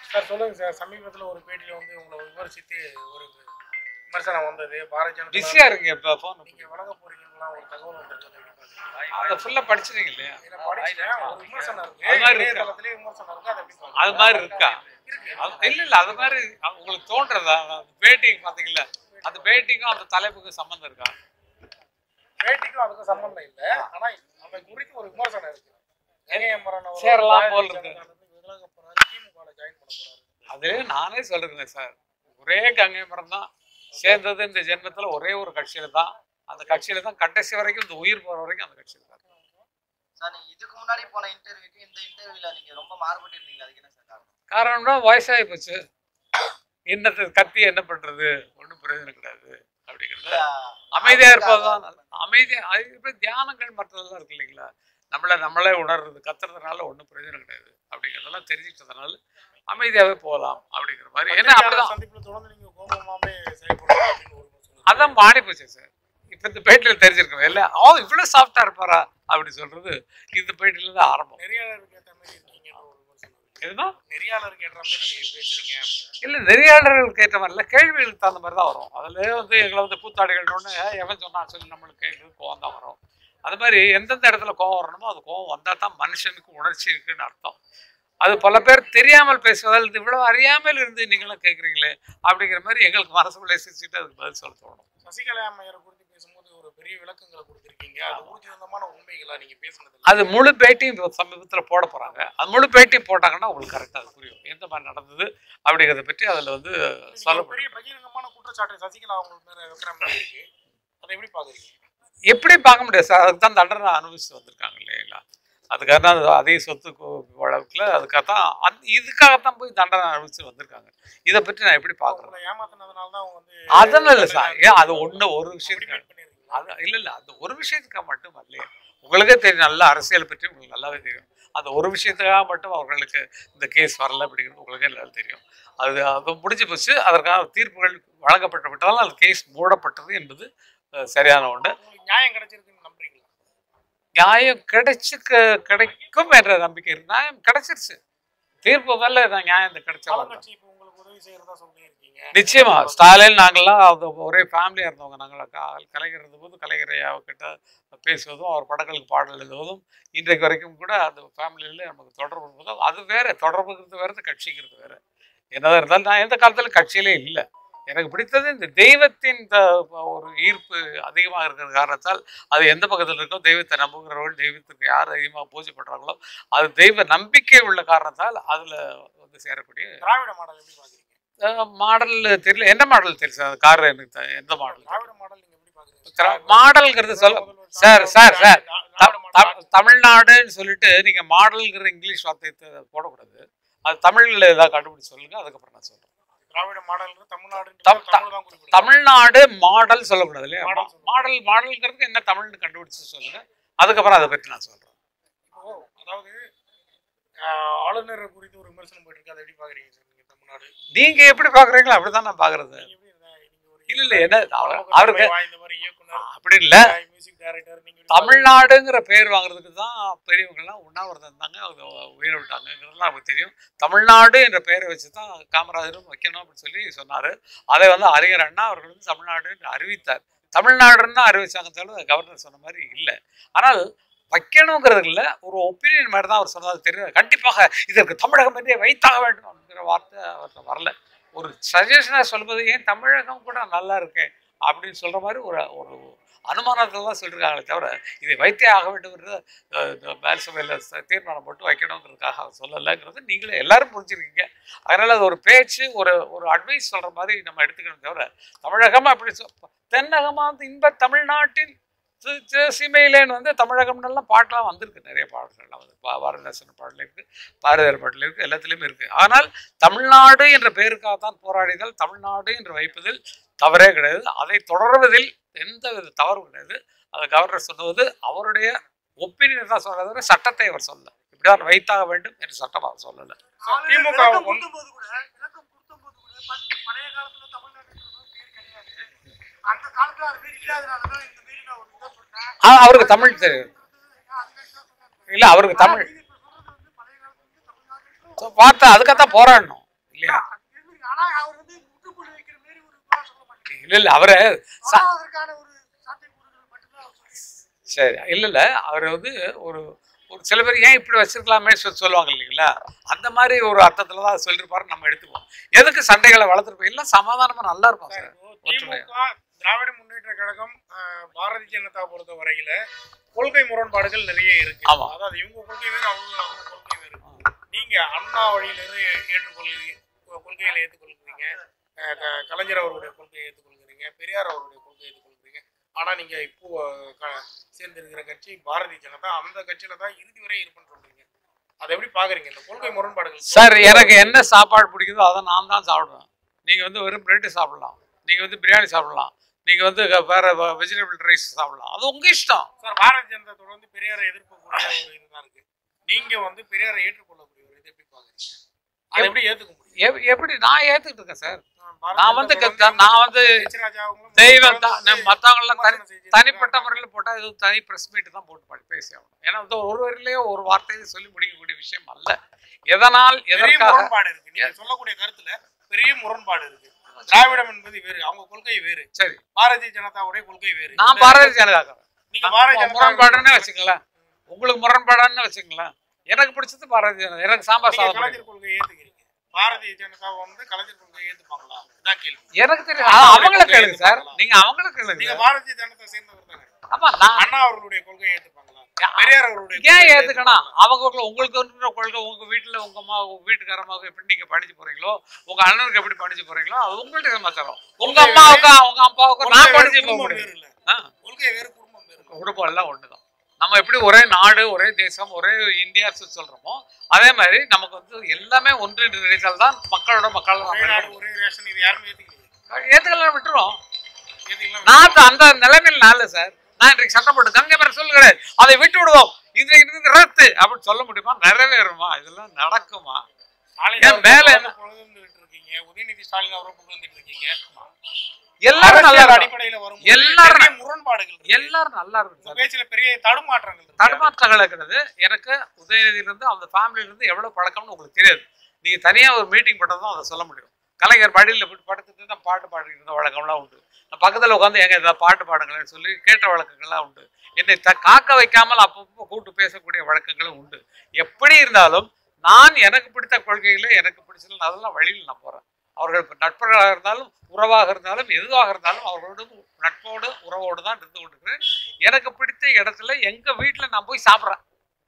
Sir சொல்லுங்க sir சமீபத்துல ஒரு பேட்டியில வந்து உங்களை விமர்சித்து ஒரு விமர்சனம் வந்தது பாரதிய ஜனதா பிஸியா இருக்கு இப்போ ஃபோன் நீங்க வழங்க போறீங்களா ஒரு தகவல் வந்திருக்குது எப்படி பாக்குறீங்க? அதை ஃபுல்லா படிச்சிருங்க இல்லையா இதை படிச்சுட்டேன். ஒரு விமர்சனம் இருக்கு. அது மாதிரி இருக்கா? இணையதளத்திலே விமர்சனம் இருக்கு. அதை எப்படி பாக்குறீங்க? அது மாதிரி இருக்கா இருக்கு. அது- இல்ல இல்ல அது மாதிரி அது உங்களுக்கு தோன்றதா அந்த பேட்டிங் பாத்தீங்களா அந்த பேட்டிக்கும் அந்த தலைப்புக்கும் சம்மந்தம் இருக்கா பேட்டிக்கும் அதுக்கும் சம்பந்தம் இல்ல ஆனா அதை குறித்து ஒரு விமர்சனம் இருக்கு இணையமரன் அவர்கள் சேரலாம் போல் பாரதிய இருக்கு. ஜனதால இருந்து விலக போறாரு திமுக ஜாயின் பண்ண போறாரு அது நானே சொல்றேன் சார் ஒரே கங்கை மரம் தான் சேர்ந்தது இந்த ஜென்மத்துல ஒரே ஒரு கட்சியில தான் அந்த கட்சியில தான் கடைசி வரைக்கும் இந்த உயிர் போற வரைக்கும் அந்த கட்சியில தான் சார் நீங்க இதுக்கு முன்னாடி போன இன்டர்வியூக்கு இந்த இன்டர்வியூல நீங்க ரொம்ப மாறுபட்டு இருந்தீங்க அதுக்கு என்ன சார் காரணம் காரணம்னா வயசாகி போச்சு என்னத்தை கத்தி என்ன பண்றது ஒன்றும் பிரயோஜனம் கிடையாது அப்படிங்கிறது அமைதியா இருப்பதுதான் நல்லது. அமைதியா அது இப்ப தியானங்கள் மற்றதெல்லாம் இருக்கு இல்லைங்களா நம்மள நம்மளே உணர்றது கத்துறதுனால ஒன்றும் பிரயோஜனம் கிடையாது அப்படிங்கிறதெல்லாம் தெரிஞ்சுக்கிட்டதுனால அமைதியாவே போகலாம் அப்படிங்கிற மாதிரி ஏன்னா அப்படிதான் சந்திப்புல தொடர்ந்து நீங்க கோபமாவே செயல்படுறீங்க அப்படின்னு ஒரு விமர்சனம் இருக்கு. அதான் மாறி போச்சு சார் இப்ப இந்த பேட்டியில் தெரிஞ்சிருக்கோம் இல்ல ஓ இவ்வளவு சாஃப்டா இருப்பாரா அப்படி சொல்றது இந்த பேட்டில இருந்து ஆரம்பம் நெறியாளருக்கு ஏற்ற மாதிரி இருக்கீங்கன்னு ஒரு விமர்சனம் இருக்கு. எதுனா நெறியாளருக்கு ஏற்ற மாதிரி நீங்க பேசுறீங்க இல்ல நெறியாளர்களுக்கு ஏற்ற மாதிரி இல்ல கேள்விகளுக்கு தகுந்த மாதிரி தான் வரும் அதுல வந்து எங்களை வந்து கூத்தாடிகள்னு எவன் சொன்னா சொல்லி நம்மளுக்கு கேள்வி கோவம் தான் வரும் அது மாதிரி எந்தெந்த இடத்துல கோவம் வரணுமோ அது கோவம் வந்தா தான் மனுஷனுக்கு உணர்ச்சி இருக்குன்னு அர்த்தம் அது பல பேர் தெரியாமல் பேசுவதால் இது இவ்வளவு அறியாமல் இருந்து நீங்களும் கேட்குறீங்களே அப்படிங்கிற மாதிரி எங்களுக்கு மனசுக்குள்ளே சிரிச்சுட்டு அதுக்கு பதில் சொல்ல தோணும் சசிகலா அம்மையாரை குறித்து பேசும்போது ஒரு பெரிய விளக்கங்களை கொடுத்திருக்கீங்க அது ஊர்ஜிதமான உண்மைகளா நீங்க பேசுனது இல்ல. அது முழு பேட்டியும் இப்போ சமீபத்தில் போட போறாங்க அது முழு பேட்டியும் போட்டாங்கன்னா உங்களுக்கு கரெக்டாக அது புரியும் எந்த மாதிரி நடந்தது அப்படிங்கிறத பற்றி அதில் வந்து நீங்க சொல்ல ஒரு பெரிய பகிரங்கமான குற்றச்சாட்டு சசிகலா அவங்க மேல வைக்கிற மாதிரி இருக்கு அதை எப்படி பாக்குறீங்க எப்படி பார்க்க முடியாது சார் அதுக்கு தான் தண்டனை அனுபவிச்சு வந்திருக்காங்க இல்லைங்களா அதுக்காக தான் அது அதே சொத்து கு- வழக்குல அதுக்காக தான் அந் இதுக்காகத்தான் போய் தண்டனை அனுபவிச்சு வந்திருக்காங்க இதை பற்றி நான் எப்படி பார்க்குறேன் உங்களை ஏமாத்தினதுனால தான் அவங்க வந்து அதெல்லாம் இல்லை சார் ஏன் அது ஒன்று ஒரு அப்படி விஷயத்துக்கு meet பண்ணிருக்கீங்களா? அது இல்லை இல்லை அந்த ஒரு விஷயத்துக்காக மட்டும் இல்லையே உங்களுக்கே தெரியும் நல்ல அரசியல் பற்றி உங்களுக்கு நல்லாவே தெரியும் அந்த ஒரு விஷயத்துக்காக மட்டும் அவர்களுக்கு இந்த கேஸ் வரல அப்படிங்கிறது உங்களுக்கே நல்லா தெரியும் அது அது முடிஞ்சு போச்சு அதற்கான தீர்ப்புகள் வழங்கப்பட்டு விட்டாலும் அந்த கேஸ் மூடப்பட்டது என்பது அஹ், சரியான ஒன்று உங்களுக்கு நியாயம் கிடைச்சிருக்குன்னு நம்புறீங்களா நியாயம் கிடைச்சு கிடைக்கும் என்ற நம்பிக்கை இருக்கு நியாயம் கிடைச்சிருச்சு தீர்ப்பு மேல நான் நியாயம் கிடைச்ச ஆளுங்கட்சி இப்போ உங்களுக்கு உதவி செய்யறதா சொல்லியிருக்கீங்க நிச்சயமா ஸ்டாலின் நாங்கள்லாம் அது ஒரே ஃபேமிலியா இருந்தவங்க நாங்கள் க- கலைஞர் இருந்தபோது கலைஞரை அவர்கிட்ட பேசுவதும் அவர் படங்களுக்கு பாடல் எழுதுவதும் இன்றைக்கு வரைக்கும் கூட அந்த ஃபேமிலியில நமக்கு தொடர்பு இருப்பதும் அது வேற தொடர்புங்கிறது வேற கட்சிங்கிறது வேற என்னதான் இருந்தாலும் நான் எந்த காலத்துல கட்சியிலே இல்லை எனக்கு பிடித்தது இந்த தெய்வத்தின் த- ஒரு ஈர்ப்பு அதிகமாக இருக்கிற காரணத்தால் அது எந்த பக்கத்தில் இருக்கோ தெய்வத்தை நம்புகிறவர்கள் தெய்வத்திற்கு யார் அதிகமாக பூஜை பண்றாங்களோ அது தெய்வ நம்பிக்கை உள்ள காரணத்தால் அதுல வந்து சேரக்கூடிய திராவிட மாடல் எப்படி பாக்குறீங்க மாடல் தெரியல என்ன மாடல் தெரியும் சார் கார் எனக்கு தெ- எந்த மாடல் திராவிட மாடல் நீங்க எப்படி பாக்குறீங்க திரா- மாடல்ங்கிறது சொல்ல முதல்வர் சார், சார், சார். திராவிட த- மாடல் த- தமிழ்நாடுன்னு சொல்லிட்டு நீங்க மாடல்ங்கிற இங்கிலீஷ் வார்த்தையை போடக்கூடாது அது தமிழ்ல ஏதாவது கண்டுபிடிச்சு சொல்லுங்க அதுக்கப்புறம் நான் சொல்றேன் திராவிட மாடல் தமிழ்நாடு தம்- த- தமிழ் தான் குறிப்பிடும் தமிழ்நாடு மாடல் சொல்லக்கூடாது இல்லையா மாடல் சொல்லணும். மாடல் மாடல்ங்கிறதுக்கு என்ன தமிழ்னு கண்டுபிடிச்சு சொல்லுங்க அதுக்கப்புறம் அதை பற்றி நான் சொல்றேன் இப்போ அதாவது ஆஹ், ஆளுநர் குறித்து ஒரு விமர்சனம் போயிட்டு இருக்கு அதை எப்படி பாக்குறீங்க சார் நீங்க தமிழ்நாடு நீங்க எப்படி பாக்குறீங்களோ அப்படிதான் நான் பாக்குறது நீங்க எப்படி இருந்தா- நீங்க ஒரு இல்ல இல்ல என்ன அவர்- பன்முக அவருக்கு தன்மை வாய்ந்த ஒரு இயக்குனர் அப்படி இல்ல மியூசிக் டைரக்டர் நீங்க எப்படி தமிழ்நாடுங்கிற பேர் வாங்குறதுக்கு தான் பெரியவங்கெல்லாம் உண்ணாவிரதம் இருந்தாங்க அது உயிரை விட்டாங்கிறதுலாம் நமக்கு தெரியும் தமிழ்நாடு என்ற பெயரை வச்சு தான் காமராஜரும் வைக்கணும் அப்படின்னு சொல்லி சொன்னார் அதை வந்து அறிஞர் அண்ணா அவர்கள் வந்து தமிழ்நாடு என்று அறிவித்தார் தமிழ்நாடுன்னு தான் அறிவிச்சாங்க தவிர கவர்னர் சொன்ன மாதிரி இல்லை ஆனால் வைக்கணுங்கிறது இல்லை ஒரு ஒப்பீனியன் மாதிரி தான் அவர் சொன்னது தெரியும் கண்டிப்பாக இதற்கு தமிழகம் என்றே வைத்தாக வேண்டும் அப்படிங்கிற வார்த்தை அவர்கிட்ட வரல ஒரு சஜஷனாக சொல்வது ஏன் தமிழகம் கூட நல்லா இருக்கே அப்படின்னு சொல்ற மாதிரி ஒரு ஒரு அனுமானத்தில் தான் சொல்லியிருக்காங்களே தவிர இதை வைத்தே ஆக வேண்டும்ன்றது மேல் சபையில் தீர்மானம் போட்டு வைக்கணுங்கிறதுக்காக அவர் சொல்லலைங்கிறது நீங்களே எல்லாரும் புரிஞ்சிருக்கீங்க அதனால அது ஒரு பேச்சு ஒரு ஒரு அட்வைஸ் சொல்ற மாதிரி நம்ம எடுத்துக்கணும் தவிர தமிழகம் அப்படி சொ தென்னகமா வந்து இன்ப தமிழ்நாட்டின் சி- சி- சீமையிலேன்னு வந்து தமிழகம்னெல்லாம் பாட்டெலாம் வந்திருக்கு நிறைய பாடல்கள்லாம் வந்து பா பாரதிதாசன் பாடல் இருக்கு பாரதியார் பாடல் இருக்கு எல்லாத்துலேயுமே இருக்கு ஆனால் தமிழ்நாடு என்ற பெயருக்காக தான் போராடினால் தமிழ்நாடு என்று வைப்பதில் தவறே கிடையாது அதை தொடர்வதில் எந்த வித தவறும் கிடையாது அதை கவர்னர் சொன்னது அவருடைய ஒப்பீனியன் தான் சொல்றதை தவிர சட்டத்தை அவர் சொல்லல இப்படிதான் வைத்தாக வேண்டும் என்று சட்டம் அவர் சொல்லல திமுக விளக்கம் வுக்கு கொடுக்கும்போது கூட விளக்கம் கொடுக்கும்போது கூட பண்- பழைய காலத்துல தமிழ்நாட்டுக்கு ஒரு பேர் கிடையாது அந்த காலத்துல அது பேர் இல்லாதனாலதான் இந்த பேர் நான் ஒரு இதை சொன்னேன் ஆ, அவருக்கு தமிழ் தெரியும் இல்ல அவருக்கு தமிழ் நீங்க இப்ப சொல்றது வந்து பழைய காலத்துல வந்து தமிழ்நாட்டுக்கு பார்த்தா அதுக்காகத்தான் போராடணும் இல்ல இல்ல அவரு ச- ஆனா அதற்கான ஒரு சாத்தியம் கொடுக்கிறது மட்டும்தான் அவர் சொல்லியிருக்காரு. சரி இல்ல இல்ல அவர் வந்து ஒரு ஒரு சில பேர் ஏன் இப்படி வச்சிருக்கலாமே சொ- சொல்லுவாங்க இல்லைங்களா அந்த மாதிரி ஒரு அர்த்தத்துல தான் சொல்லிருப்பாரு நம்ம எடுத்துக்குவோம் எதுக்கு சண்டைகளை வளர்த்துருப்போம் எல்லாம் சமாதானமா நல்லா இருக்கும் சார், சார் இப்போ திமுக திராவிட முன்னேற்ற கழகம் ஆஹ், பாரதிய ஜனதா பொறுத்த வரையில கொள்கை முரண்பாடுகள் நிறைய இருக்கு ஆமா. அதாவது இவங்க கொள்கை வேறு அவங்க அவங்க கொள்கை வேறு நீங்க அண்ணா வழியிலிருந்து ஏற்றுக்கொள்ளுங்க கொள்கைகளை ஏற்றுக்கொள்கிறீங்க அஹ், க- கலைஞர் அவருடைய கொள்கையை ஏற்றுக்கொள்கிறீங்க பெரியார் அவருடைய கொள்கையை ஏற்றுக்கொள்கிறீங்க ஆனா நீங்க இப்போ அஹ், க- சேர்ந்திருக்கிற கட்சி பாரதிய ஜனதா அந்த கட்சியில தான் இறுதி வரை இருப்புன்னு சொல்றீங்க அதை எப்படி பாக்குறீங்க இந்த கொள்கை முரண்பாடுகள் சார் எனக்கு என்ன சாப்பாடு பிடிக்குதோ அதை நான் தான் சாப்பிடுவேன் நீங்க வந்து வெறும் பிரெட்டு சாப்பிடலாம் நீங்க வந்து பிரியாணி சாப்பிடலாம் நீங்க வந்து க- வேற வெஜிடபிள் ரைஸ் சாப்பிடலாம் அது உங்க இஷ்டம் சார் பாரதிய ஜனதா தொடர்ந்து பெரியாரை எதிர்க்கக்கூடிய ஒரு இதுதான் இருக்கு நீங்க வந்து பெரியாரை ஏற்றுக்கொள்ளக்கூடிய ஒரு இதை எப்படி பாக்குறீங்க அதை எப்படி ஏத்துக்க முடியும் எப்- எப்படி நான் ஏத்துக்கிட்டு இருக்கேன் சார் பாரதிய நான் வந்து ஜனதா க- தொடர்ந்து நான் வந்து எச். ராஜா அவங்களும் தெய்வம் தான் தொடர்ந்து மற்றவங்களாம் தனி விமர்சனம் செஞ்சுட்டு தனிப்பட்ட இருக்காங்க. முறையில் போட்டால் இது தனி ப்ரெஸ் மீட் தான் போட்டு படி- பேசி ஆகணும் ஏன்னா வந்து ஒரு வரிலேயே ஒரு வார்த்தையை சொல்லி முடிக்கக்கூடிய விஷயம் அல்ல எதனால் பெரிய எதற்காக முரண்பாடு இருக்கு நீங்க சொல்லக்கூடிய கருத்துல பெரிய முரண்பாடு இருக்கு திராவிடம் என்பது வேறு அவங்க கொள்கை வேறு சரி பாரதிய ஜனதாவுடைய கொள்கை வேறு நான் பாரதிய ஜனதா நீங்க பாரதிய ஜனதா முரண்பாடுன்னு வச்சுங்களேன் உங்களுக்கு முரண்பாடான்னு வச்சுங்களேன் எனக்கு பிடிச்சது பாரதிய ஜனதா எனக்கு சாம்பார் நீங்க சாதம் பிடிக்கும். கலைஞர் கொள்கையை ஏத்துக்கிறீங்க பாரதிய ஜனதா வந்து கலைஞர் கொள்கையை ஏத்துப்பாங்களா இதான் கேள்வி எனக்கு தெரியும் ஆ, அவங்கள கேளுங்க சார் நீங்க அவங்கள கேளுங்க நீங்க சார். பாரதிய ஜனதா சேர்ந்தவர் தானே ஆமா நான் அண்ணா அவர்களுடைய கொள்கையை ஏத்துப்பாங்களா பெரியார் அவர்களுடைய ஏன் கொள்கையை ஏத்துக்கணும் ஏத்துப்பாங்களா? அவங்க உங்களுக்கு இருக்கிற கொள்கை உங்க வீட்டுல உங்க அம்மா உங்க வீட்டுக்காரமாக எப்படி நீங்க படிச்சு போறீங்களோ உங்க அண்ணனுக்கு எப்படி படிச்சு போறீங்களோ அது உங்கள்ட்ட சமாச்சாரம் உங்க அம்மாவுக்கு அவங்க அப்பாவுக்கு கொள்கை நான் வேறு, படிச்சு போக குடும்பம் முடியும் வேறு இல்ல. ஆ, கொள்கை வேறு குடும்பம் வேறு குடும்பம் எல்லாம் ஒண்ணுதான் நம்ம எப்படி ஒரே நாடு ஒரே தேசம் ஒரே இந்தியா சொ- சொல்றோமோ அதே மாதிரி நமக்கு வந்து எல்லாமே ஒன்று நினைத்தால் தான் மக்களோட மக்கள் ஒரே நாடு ஒரே ரேஷன் இது யாருமே ஏத்துக்கலையே ஏத்துக்கலாம் விட்டுருவோம் ஏத்துக்கலாம் நான் இப்ப அந்த நிலைமையில் நான் இல்லை சார் நான் இன்றைக்கு சட்டம் போட்டு கங்கை பேர சொல்லுகிறேன் அதை விட்டு விடுவோம் இன்றைக்கு இருந்து ரத்து அப்படின்னு சொல்ல முடியுமா நிறைவேறுமா இதெல்லாம் நடக்குமா ஸ்டாலின் ஏன் மேல அவரை என்ன? புகழ்ந்துகிட்டு இருக்கீங்க உதயநிதி ஸ்டாலின் அவரை புகழ்ந்துட்டு இருக்கீங்க எல்லாரும் நல்லா அரசியல் இருக்கணும். அடிப்படையில வரும் எல்லாரும் நிறைய முரண்பாடுகள் இருக்கு. எல்லாரும் நல்லா உங்க இருக்கும் சார் பேச்சுல பெரிய தடுமாற்றங்கள் இருக்கு. தடுமாற்றங்கள் இருக்கிறது எனக்கு உதயநிதியிலிருந்து அந்த ஃபேமிலியிலிருந்து எவ்வளவு பழக்கம்னு உங்களுக்கு தெரியாது நீங்க தனியா ஒரு மீட்டிங் போட்டது தான் அதை சொல்ல முடியும் கலைஞர் படியில் போய் படுத்துட்டு தான் பாட்டு பாடிட்டு இருந்த வழக்கம்லாம் உண்டு நான் பக்கத்துல உட்காந்து எங்க ஏதாவது பாட்டு பாடுங்களேன்னு சொல்லி கேட்ட வழக்கங்கள்லாம் உண்டு என்னை த காக்க வைக்காமல் அப்பப்போ கூட்டு பேசக்கூடிய வழக்கங்களும் உண்டு எப்படி இருந்தாலும் நான் எனக்கு பிடித்த கொள்கைகளை எனக்கு பிடிச்சது அதெல்லாம் வழியில் நான் போறேன் அவர்கள் இப்ப நட்பர்களாக இருந்தாலும் உறவாக இருந்தாலும் எதுவாக இருந்தாலும் அவர்களோடு நட்போடு உறவோடு தான் இருந்து கொண்டிருக்கிறேன் எனக்கு பிடித்த இடத்துல எங்க வீட்டுல நான் போய் சாப்பிட்றேன்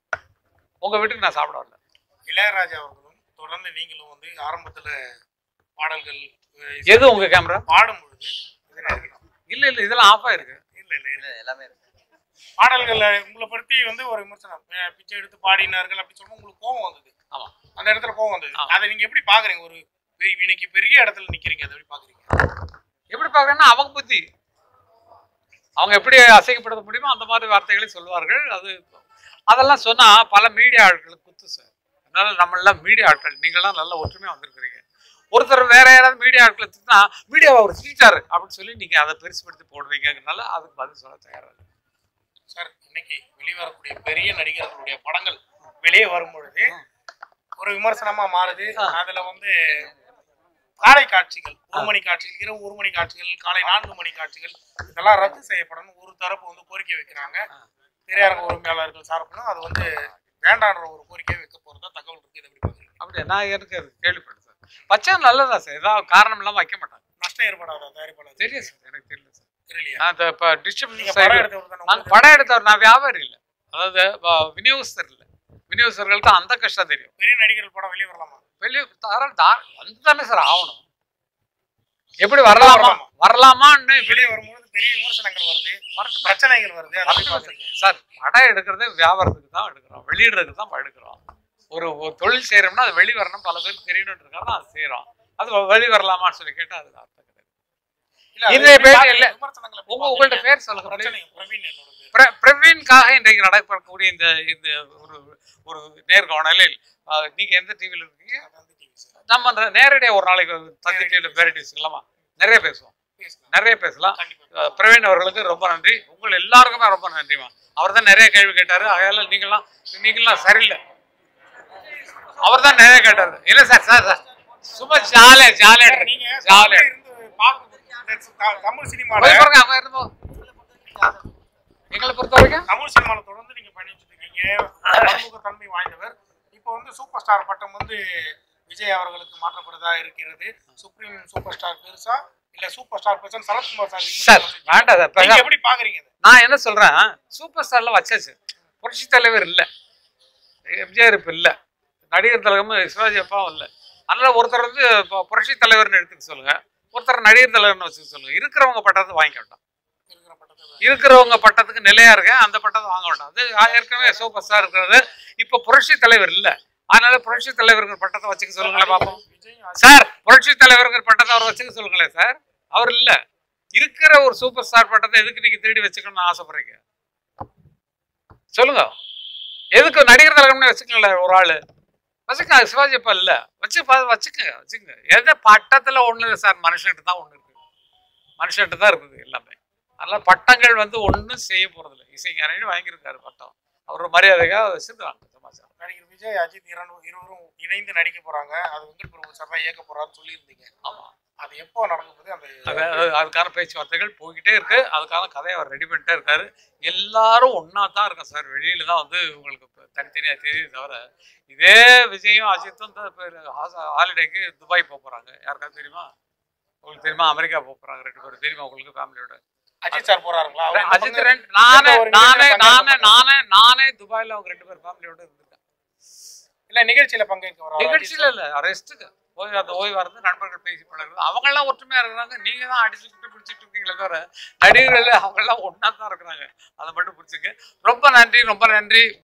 உங்க வீட்டுக்கு நான் சாப்பிட வரல இளையராஜா அவர்களும் தொடர்ந்து நீங்களும் வந்து ஆரம்பத்துல பாடல்கள் அஹ், எது உங்க கேமரா பாடும் பொழுது இதுல இருக்கு. இல்ல இல்ல இதெல்லாம் ஆஃப் ஆயிருக்கு இல்ல இல்ல இல்ல இல்ல எல்லாமே இருக்கு பாடல்கள் உங்களை பத்தி வந்து ஒரு விமர்சனம் அஹ், பிச்சை எடுத்து பாடினார்கள் அப்படி சொல்லும்போது உங்களுக்கு கோபம் வந்தது ஆமா. அந்த இடத்துல கோபம் வந்தது ஆமா. அதை நீங்க எப்படி பாக்குறீங்க ஒரு பெரிய- இன்னைக்கு பெரிய இடத்துல நிக்கிறீங்க அதை எப்படி பாக்குறீங்க எப்படி பார்க்கறேன்னா அவங்க புத்தி அவங்க எப்படி அசைக்கப்படுத்த முடியுமோ அந்த மாதிரி வார்த்தைகளை சொல்வார்கள் அது அதெல்லாம் சொன்னா பல மீடியா ஆட்களுக்கு குத்து சார் அதனால நம்ம எல்லாம் மீடியா ஆட்கள் நீங்களாம் நல்ல ஒற்றுமையா வந்திருக்கிறீங்க ஒருத்தர் வேற யாராவது மீடியா ஆட்களை திட்டினா மீடியாவை அவர் திட்டாரு அப்படின்னு சொல்லி நீங்க அதை பெருசுபடுத்தி போடுவீங்கனால அதுக்கு பதில் சொல்ல தயாரா இல்லை. சார் இன்னைக்கு வெளிவரக்கூடிய பெரிய நடிகர்களுடைய படங்கள் வெளியே வரும் பொழுது ஒரு விமர்சனமா மாறுது ஆ. அதுல வந்து காலை காட்சிகள் ஒரு மணி காட்சிகள் இரவு ஒரு மணி காட்சிகள் காலை நான்கு மணி காட்சிகள் இதெல்லாம் ரத்து செய்யப்படணும் ஒரு தரப்பு வந்து கோரிக்கை வைக்கிறாங்க திரையரங்க உரிமையாளர்கள் சார்பிலும் அது வந்து வேண்டான்ற ஒரு கோரிக்கை வைக்க போறதா தகவல் இருக்கு இதை எப்படி பாக்குறீங்க அப்படியா நான் எனக்கு அது கேள்விப்பட்டேன் சார் வச்சா நல்லதா சார் ஏதாவது காரணம் இல்லாம வைக்க மாட்டாங்க நஷ்டம் ஏற்படாதா தயாரிப்பாளர் தெரியும் சார் எனக்கு தெரியல சார் தெரியலையா நான் இந்த இப்போ நீங்க டிஸ்ட்ரிபியூஷன் படம் சைடு எடுத்தவர் தானே நாங்கள் உங்களுக்கு படம் எடுத்தவர் நான் வியாபாரி இல்லை அதாவது வ- விநியோகஸ்தர் இல்லை விநியோகஸ்தர்களுக்கு அந்த கஷ்டம் தெரியும் பெரிய நடிகர்கள் படம் வெளியே வரலாமா வெளியே தர தார் வந்து தானே சார் ஆகணும் எப்படி வரலாமா வரலாமான்னு இப்படி வெளியே வரும்போது பெரிய விமர்சனங்கள் வருது வரட்டும் பிரச்சனைகள் வருது அதை எப்படி வரட்டும் பாக்குறீங்க சார் படம் எடுக்கிறதே வியாபாரத்துக்கு தான் எடுக்கிறோம் வெளியிடுறதுக்கு தான் எடுக்கிறோம் ஒரு ஒரு தொழில் செய்யறோம்னா அது வெளி வரணும் பல பேருக்கு தெரியணுன்றதுக்காக தான் அது செய்யறோம் அது வெளி வரலாமான்னு சொல்லி கேட்டா அது அர்த்தம் கிடையாது இல்ல, அது இந்த எப்படி பேட்டி பாக்குறீங்க? இல்ல. விமர்சனங்களை எப்படி உங்க உங்கள்ட்ட பாக்குறீங்க? பேர் சொல்லுங்க please. பிரச்சனை பிரவீன் என்னோட பேர் பிர- பிரவீன்காக இன்றைக்கு நடைபெறக்கூடிய இந்த இந்த ஒரு ஒரு நேர்காணலில் அஹ், நீங்க எந்த டிவியில் இருக்கீங்க அதான் டிவி சார் நம்ம அந்த நேரடியாக ஒரு நாளைக்கு தந்தி டிவியில் பேரட்டி வச்சுக்கலாமா நிறைய பேசுவோம் பேசலாம் நிறைய பேசலாம் கண்டிப்பா அஹ், பிரவீன் அவர்களுக்கு ரொம்ப நன்றி உங்கள் எல்லாருக்குமே ரொம்ப நன்றிமா அவர் தான் நிறைய கேள்வி கேட்டாரு அதனால நீங்களாம் நீங்களாம் சரியில்லை அவர் தான் நிறைய கேட்டாரு இல்ல சார் சார் சார் சும்மா ஜாலியா ஜாலியா நீங்க ஜாலியா இருந்து பார்க்க இந்த த- தமிழ் சினிமால போய் பாருங்க அவங்க இருந்தோ எங்களை பொறுத்த வரைக்கும் தமிழ் சினிமால தொடர்ந்து நீங்க பயணிச்சுட்டு இருக்கீங்க பன்முக தன்மை வாய்ந்தவர் இப்போ வந்து சூப்பர் ஸ்டார் பட்டம் வந்து விஜய் அவர்களுக்கு மாற்றப்படுதா இருக்கிறது சுப்ரீம் சூப்பர் ஸ்டார் பெருசா இல்ல சூப்பர் ஸ்டார் பெருசா சரத்குமார் சார் சார் வேண்டாம் சார் நீங்க பேசாம- எப்படி பாக்குறீங்க இதை? நான் என்ன சொல்றேன் சூப்பர் ஸ்டார்லாம் வச்சாச்சு புரட்சி தலைவர் இல்லை எம்ஜிஆர் இப்போ இல்லை நடிகர் தலைவரும் சிவாஜி அப்பாவும் இல்லை அதனால ஒருத்தர் வந்து இப்போ புரட்சி தலைவர்னு எடுத்துக்க சொல்லுங்க ஒருத்தர் நடிகர் தலைவர்னு வச்சுக்க சொல்லுங்க இருக்கிறவங்க பட்டத்தை வாங்கிக்க வேண்டாம் இருக்கிற பட்டத்தை இருக்கிறவங்க பட்டத்துக்கு நிலையா இருக்க அந்த பட்டத்தை வாங்க வேண்டாம் அது ஏற்கனவே சூப்பர் ஸ்டார் இருக்கிறது இப்போ புரட்சி தலைவர் இல்லை அதனால புரட்சி தலைவருங்கிற பட்டத்தை வச்சுக்க சொல்லுங்களேன் பார்ப்போம் விஜய் அஜித் சார் புரட்சி தலைவருங்கிற பட்டத்தை அவர் வச்சுக்க சொல்லுங்களேன் சார் அவர் இல்ல இருக்கிற ஒரு சூப்பர் ஸ்டார் பட்டத்தை எதுக்கு நீங்க திருடி வச்சுக்கணும்னு ஆசைப்படுறீங்க சொல்லுங்க எதுக்கு நடிகர் தலைவர்னு வச்சுக்கங்களேன் ஒரு ஆளு வச்சுக்க சிவாஜி அப்பா இல்ல வச்சு பா- வச்சுக்கங்க வச்சுக்கங்க எந்த பட்டத்துல ஒண்ணு இல்லை சார் மனுஷன்ட்டு தான் ஒண்ணு இருக்கு மனுஷன்ட்டு தான் இருக்குது எல்லாமே அதனால பட்டங்கள் வந்து ஒண்ணும் செய்ய போறதில்லை இசைஞானி வாங்கியிருக்காரு பட்டம் அவர் மரியாதைக்காக வச்சிருக்காங்க சமாச்சாரம் நடிகர் விஜய் அஜித் இரண்டு இருவரும் இணைந்து நடிக்க போறாங்க அது வெங்கட் பிரபு சார் தான் இயக்க போறாருன்னு சொல்லியிருந்தீங்க ஆமா அது எப்போ நடக்க போகுது அந்த அது அது- அதுக்கான பேச்சுவார்த்தைகள் போய்கிட்டே இருக்கு அதுக்கான கதையை அவர் ரெடி பண்ணிட்டே இருக்காரு எல்லாரும் ஒண்ணா தான் இருக்கும் சார் வெளியில தான் வந்து உங்களுக்கு இப்ப தனித்தனியா தெரியுது தவிர இதே விஜயும் அஜித்தும் ஹாலிடேக்கு துபாய் போக போறாங்க யாருக்காவது தெரியுமா உங்களுக்கு தெரியுமா அமெரிக்கா போக போறாங்க ரெண்டு பேரும் தெரியுமா உங்களுக்கு ஃபேமிலியோட அஜித் சார் போறாருங்களா அவர் இந்த அஜித் பங்கு- ரெண்டு நானே ஒரு நானே நிகழ்ச்சியில நானே பங்கேற்க நானே நானே துபாயில அவங்க ரெண்டு பேரும் ஃபேமிலியோட இருந்திருக்கேன் இல்ல நிகழ்ச்சியில பங்கேற்க வராரு நிகழ்ச்சியில இல்ல ரெஸ்ட்டுக்கு ஓய்வு அந்த ஓய்வா இருந்து நண்பர்கள் பேசி பழகுறது அவங்க எல்லாம் ஒற்றுமையா இருக்கிறாங்க நீங்க தான் அடிச்சுக்கிட்டு பிடிச்சிட்டு இருக்கீங்களே தவிர நடிகர்கள் அவங்க எல்லாம் ஒண்ணா தான் இருக்கிறாங்க அதை மட்டும் பிடிச்சிக்க ரொம்ப நன்றி ரொம்ப நன்றி